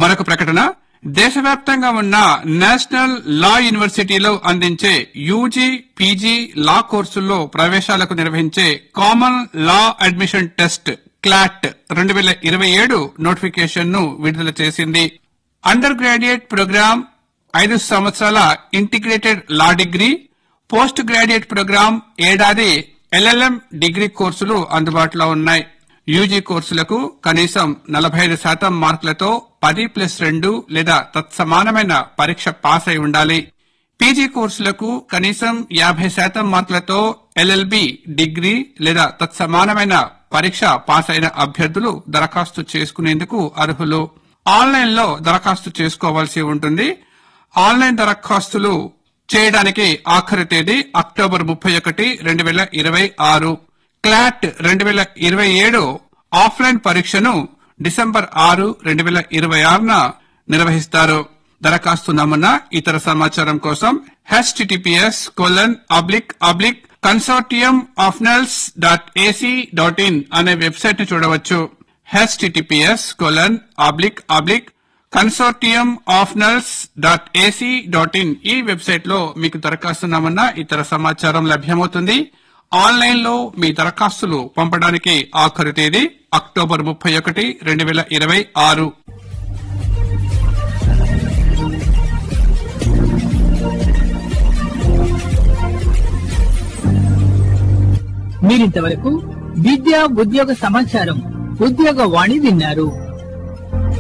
మరొక ప్రకటన దేశవ్యాప్తంగా ఉన్న నేషనల్ లా యూనివర్సిటీలో అందించే యూజీ పీజీ లా కోర్సుల్లో ప్రవేశాలకు నిర్వహించే common law admission test CLAT రెండు వేల ఇరవై ఏడు నోటిఫికేషన్ ను విడుదల చేసింది అండర్ గ్రాడ్యుయేట్ ప్రోగ్రామ్ ఐదు సంవత్సరాల integrated law degree post graduate programme ఏడాది ఎల్ఎల్ఎం డిగ్రీ కోర్సులు అందుబాటులో ఉన్నాయి యూజీ కోర్సులకు కనీసం నలభై ఐదు శాతం మార్కులతో పది ప్లస్ రెండు లేదా తత్సమానమైన పరీక్ష పాస్ అయి ఉండాలి పీజీ కోర్సులకు కనీసం యాభై శాతం మార్కులతో ఎల్ఎల్బి డిగ్రీ లేదా తత్సమానమైన పరీక్ష పాస్ అయిన అభ్యర్థులు దరఖాస్తు చేసుకునేందుకు అర్హులు ఆన్లైన్ లో దరఖాస్తు చేసుకోవాల్సి ఉంటుంది ఆన్లైన్ దరఖాస్తులు చేయడానికి ఆఖరి తేదీ అక్టోబర్ ముప్పై ఒకటి రెండు వేల ఇరవై ఆరు క్లాట్ రెండు వేల ఇరవై ఏడు ఆఫ్లైన్ పరీక్షను డిసెంబర్ ఆరు రెండు వేల ఇరవై ఆరున నిర్వహిస్తారు దరఖాస్తు నమూనా ఇతర సమాచారం కోసం HTTPS colon oblique oblique consortium of NLUs dot AC dot in అనే వెబ్సైట్ ను చూడవచ్చు HTTPS colon oblique oblique consortium of NLUs dot AC dot in ఈ వెబ్సైట్ లో మీకు దరఖాస్తు నమూనా ఇతర సమాచారం లభ్యమవుతుంది ఆన్లైన్ లో మీ దరఖాస్తులు పంపడానికి ఆఖరి తేదీ అక్టోబర్ ముప్పై ఒకటి రెండు వేల ఇరవై ఆరు మీరింతవరకు విద్యా ఉద్యోగ సమాచారం ఉద్యోగ వాణి విన్నారు